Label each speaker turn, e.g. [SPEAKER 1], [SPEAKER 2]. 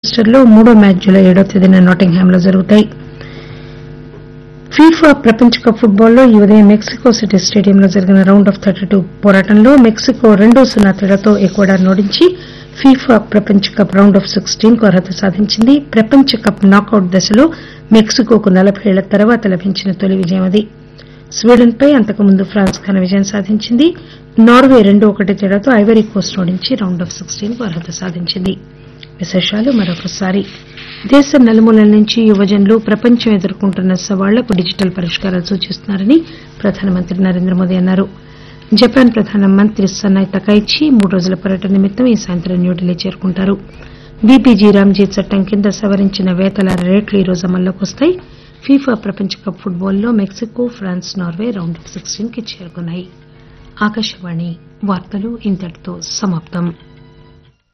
[SPEAKER 1] మాంచెస్టర్లో మూడో match July ఏడో తేదీన నాటింగ్హామ్లో జరుగుతాయి ఫీఫా ప్రపంచ కప్ ఫుట్బాల్లో ఈ ఉదయం మెక్సికో సిటీ స్టేడియంలో జరిగిన రౌండ్ ఆఫ్ థర్టీ టూ పోరాటంలో మెక్సికో రెండు సున్నా తేడాతో ఎక్వడార్ ఓడించి ఫీఫా ప్రపంచ కప్ రౌండ్ ఆఫ్ సిక్స్టీన్ కు అర్హత సాధించింది ప్రపంచ కప్ నాకౌట్ దశలో మెక్సికోకు నలభై ఏళ్ల తర్వాత లభించిన తొలి విజయం అది స్వీడన్ పై అంతకుముందు ఫ్రాన్స్ ఘన విజయం సాధించింది నార్వే రెండు ఒకటి తేడాతో ఐవరీ కోస్ట్ ఓడించి రౌండ్ ఆఫ్ సిక్స్టీన్ కు అర్హత సాధించింది విశేషాలు మరొకసారి దేశం నలుమూలల నుంచి యువజనులు ప్రపంచం ఎదుర్కొంటున్న సవాళ్లకు డిజిటల్ పరిష్కారాలు సూచిస్తున్నారని ప్రధానమంత్రి నరేంద్ర మోదీ అన్నారు జపాన్ ప్రధానమంత్రి సన్నాయ్ తకైచి మూడు రోజుల పర్యటన నిమిత్తం ఈ సాయంత్రం న్యూఢిల్లీ చేరుకుంటారు బీపీజీ రామ్జీ చట్టం కింద సవరించిన వేతల రేట్లు ఈ రోజు అమల్లోకి వస్తాయి ఫీఫా ప్రపంచ కప్ ఫుట్బాల్లో Mexico France Norway round of sixteen కి చేరుకున్నాయి ఆకాశవాణి వార్తలు ఇంతటితో సమాప్తం